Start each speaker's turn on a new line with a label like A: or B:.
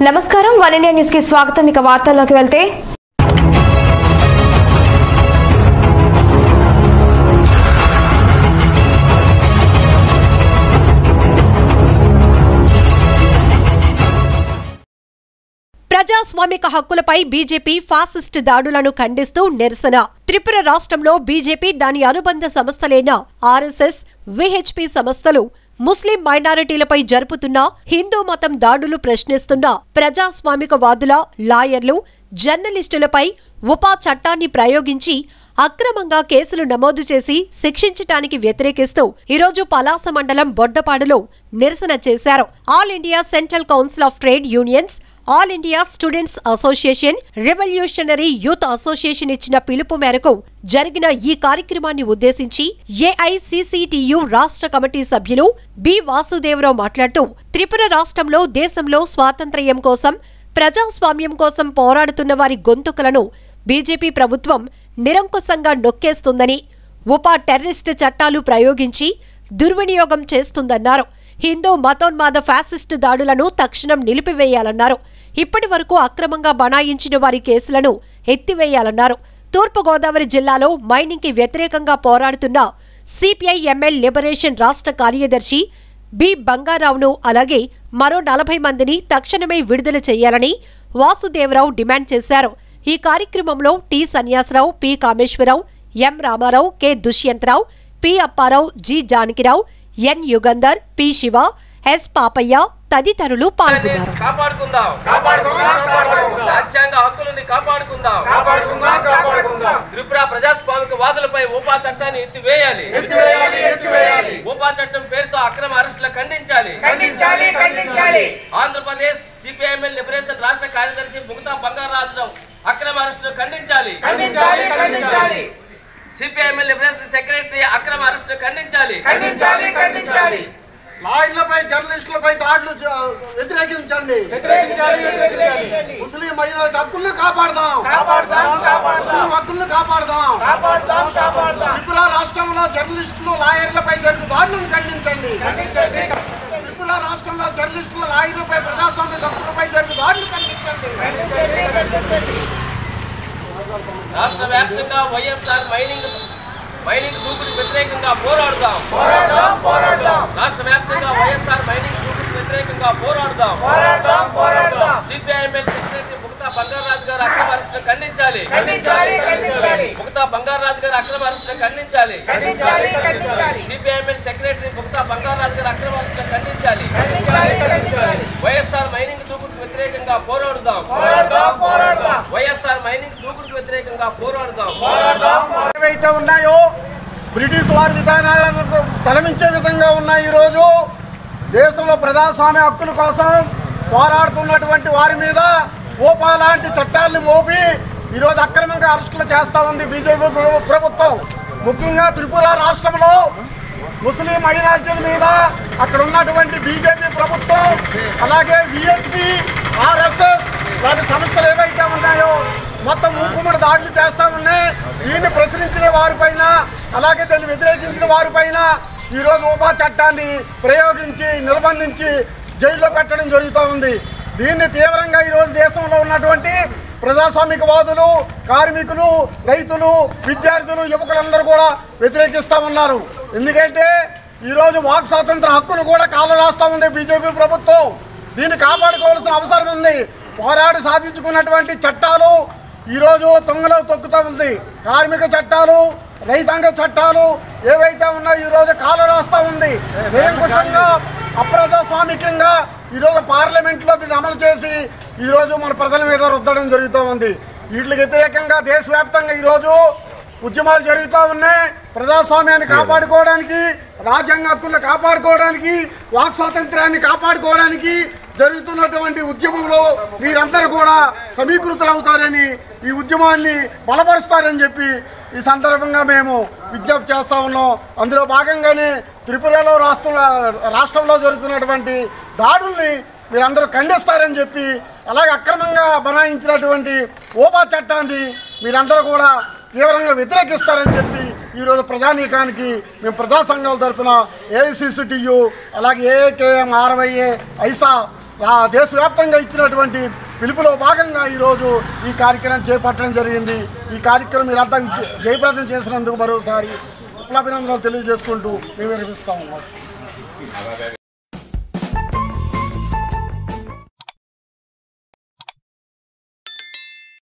A: నమస్కారం one India news కి స్వాగతం ఇక వార్తల్లోకి వెళ్తే
B: ప్రజాస్వామిక హక్కులపై బీజేపీ ఫాసిస్ట్ దాడులను ఖండిస్తూ నిరసన త్రిపుర రాష్ట్రంలో బీజేపీ దాని అనుబంధ సంస్థలైన ఆర్ఎస్ఎస్ విహెచ్పి సంస్థలు ముస్లిం మైనారిటీలపై జరుపుతున్న హిందూ మతం దాడులు ప్రశ్నిస్తున్న ప్రజాస్వామిక వాదుల లాయర్లు జర్నలిస్టులపై ఉపా చట్టాన్ని ప్రయోగించి అక్రమంగా కేసులు నమోదు చేసి శిక్షించటానికి వ్యతిరేకిస్తూ ఈరోజు పలాస మండలం బొడ్డపాడులో నిరసన చేశారు All India Central Council of Trade Unions All India Students Association Revolutionary Youth Association ఇచ్చిన పిలుపు మేరకు జరిగిన ఈ కార్యక్రమాన్ని ఉద్దేశించి ఏఐసిసిటియు రాష్ట్ర కమిటీ సభ్యులు బి వాసుదేవరావు మాట్లాడుతూ త్రిపుర రాష్ట్రంలో దేశంలో స్వాతంత్ర్యం కోసం ప్రజాస్వామ్యం కోసం పోరాడుతున్న వారి గొంతుకలను బీజేపీ ప్రభుత్వం నిరంకుశంగా నొక్కేస్తుందని ఉపా టెర్రరిస్టు చట్టాలు ప్రయోగించి దుర్వినియోగం చేస్తుందన్నారు హిందూ మతోన్మాద ఫ్యాసిస్టు దాడులను తక్షణం నిలిపివేయాలన్నారు ఇప్పటి వరకు అక్రమంగా బనాయించిన వారి కేసులను ఎత్తివేయాలన్నారు తూర్పుగోదావరి జిల్లాలో మైనింగ్కి వ్యతిరేకంగా పోరాడుతున్న సిపిఐ ఎంఎల్ లిబరేషన్ రాష్ట్ర కార్యదర్శి బి బంగారావును అలాగే మరో నలభై మందిని తక్షణమే విడుదల చేయాలని వాసుదేవరావు డిమాండ్ చేశారు ఈ కార్యక్రమంలో T Sanyasarao P Kameswararao M Ramarao K Dushyantharao P Apparao G Janakirao N Yugandhar P Siva S Papayya తదితరులు పాల్గొన్నారు
C: కాపాడుకుందాం రాజ్యాంగ హక్కులని కాపాడుకుందాం త్రిపుర ప్రజాస్వామిక వాదులపై ఉపా చట్టాన్ని ఎత్తివేయాలి ఉపా చట్టం పేరుతో అక్రమ అరెస్టులు ఖండించాలి ఆంధ్రప్రదేశ్ సిపిఐఎంఎల్ లిబరేషన్ రాష్ట్ర కార్యదర్శి ముగతా బంగారాజురావు అక్రమ అరెస్టులు ఖండించాలి సిపిఐఎంఎల్ లిబరేషన్ సెక్రటరీ అక్రమ అరెస్టులు ఖండించాలి
D: లాయర్లపై జర్నలిస్టులపై దాడులు జ- వ్యతిరేకించండి ముస్లిం మైనారిటీ హక్కులను కాపాడదాం ముస్లిం హక్కులను కాపాడదాం త్రిపుర రాష్ట్రంలో జర్నలిస్టులు లాయర్లపై జరిగే దాడులను ఖండించండి త్రిపుర రాష్ట్రంలో జర్నలిస్టులు లాయర్లపై ప్రజాస్వామ్య హక్కులపై జరిగే దాడులు ఖండించండి
C: రాష్ట్ర వ్యాప్తంగా వైఎస్ఆర్ మైనింగ్ మైనింగ్ దూకుడు వ్యతిరేకంగా పోరాడుదాం రాష్ట్ర వ్యాప్తంగా వైఎస్ఆర్ మైనింగ్ దూకుడు వ్యతిరేకంగా పోరాడుదాం సిపిఐఎంఎల్ సెక్రటరీ ముక్తా బంగారాజు గారు అక్రమ అరెస్టులు ఖండించాలి ముక్తా బంగారాజు గారు అక్రమ అరెస్టులు ఖండించాలి సిపిఐఎంఎల్ సెక్రటరీ ముక్తా బంగారాజు గారు అక్రమ అరెస్టులు ఖండించాలి వైఎస్ఆర్ మైనింగ్ దూకుడు వ్యతిరేకంగా పోరాడుదాం వైఎస్ఆర్ మైనింగ్ దూకుడు వ్యతిరేకంగా పోరాడుదాం
D: ఏవైతే ఉన్నాయో బ్రిటిష్ వారి విధానాలకు తలమించే విధంగా ఉన్నాయి ఈరోజు దేశంలో ప్రజాస్వామ్య హక్కుల కోసం పోరాడుతున్నటువంటి వారి మీద ఓపా లాంటి చట్టాలను మోపి ఈరోజు అక్రమంగా అరెస్టులు చేస్తూ ఉంది బీజేపీ ప్రభు- ప్రభుత్వం ముఖ్యంగా త్రిపుర రాష్ట్రంలో ముస్లిం మైనార్టీల మీద అక్కడ ఉన్నటువంటి బీజేపీ ప్రభుత్వం అలాగే విహెచ్పి ఆర్ఎస్ఎస్ లాంటి సంస్థలు ఏవైతే ఉన్నాయో మొత్తం మూకుమ్మడి దాడులు చేస్తా ఉన్నాయి దీన్ని ప్రశ్నించిన వారిపైన అలాగే దీన్ని వ్యతిరేకించిన వారిపైన ఈరోజు ఉపా చట్టాన్ని ప్రయోగించి నిర్బంధించి జైల్లో పెట్టడం జరుగుతూ ఉంది దీన్ని తీవ్రంగా ఈరోజు దేశంలో ఉన్నటువంటి ప్రజాస్వామికవాదులు కార్మికులు రైతులు విద్యార్థులు యువకులందరూ కూడా వ్యతిరేకిస్తూ ఉన్నారు ఎందుకంటే ఈరోజు వాక్ స్వాతంత్ర హక్కును కూడా కాలు రాస్తా ఉంది బీజేపీ ప్రభుత్వం దీన్ని కాపాడుకోవాల్సిన అవసరం ఉంది పోరాడి సాధించుకున్నటువంటి చట్టాలు ఈరోజు తొంగలో తొక్కుతూ ఉంది కార్మిక చట్టాలు రైతాంగ చట్టాలు ఏవైతే ఉన్నాయో ఈరోజు కాలు రాస్తా ఉంది నిరంకుశంగా అప్రజాస్వామికంగా ఈరోజు పార్లమెంట్లో దీన్ని అమలు చేసి ఈరోజు మన ప్రజల మీద రుద్దడం జరుగుతూ ఉంది వీటికి వ్యతిరేకంగా దేశవ్యాప్తంగా ఈరోజు ఉద్యమాలు జరుగుతూ ఉన్నాయి ప్రజాస్వామ్యాన్ని కాపాడుకోవడానికి రాజ్యాంగ హక్కులను కాపాడుకోవడానికి వాక్ స్వాతంత్ర్యాన్ని కాపాడుకోవడానికి జరుగుతున్నటువంటి ఉద్యమంలో మీరందరూ కూడా సమీకృతులవుతారని ఈ ఉద్యమాన్ని బలపరుస్తారని చెప్పి ఈ సందర్భంగా మేము విజ్ఞప్తి చేస్తూ ఉన్నాం అందులో భాగంగానే త్రిపురలో రాష్ట్రంలో రాష్ట్రంలో జరుగుతున్నటువంటి దాడుల్ని మీరందరూ ఖండిస్తారని చెప్పి అలాగే అక్రమంగా బనాయించినటువంటి ఓబా చట్టాన్ని మీరందరూ కూడా తీవ్రంగా వ్యతిరేకిస్తారని చెప్పి ఈరోజు ప్రజానీకానికి మేము ప్రజా సంఘాల తరఫున ఏఐసిసిటియు అలాగే ఏఏకేఎం ఆర్వైఏ ఐసా ఆ దేశవ్యాప్తంగా ఇచ్చినటువంటి పిలుపులో భాగంగా ఈరోజు ఈ కార్యక్రమం చేపట్టడం జరిగింది ఈ కార్యక్రమం మీరంతా విజ- జయప్రదం చేసినందుకు మరోసారి విప్లవాభినందనలు తెలియజేసుకుంటూ మేము విరమిస్తా ఉన్నాం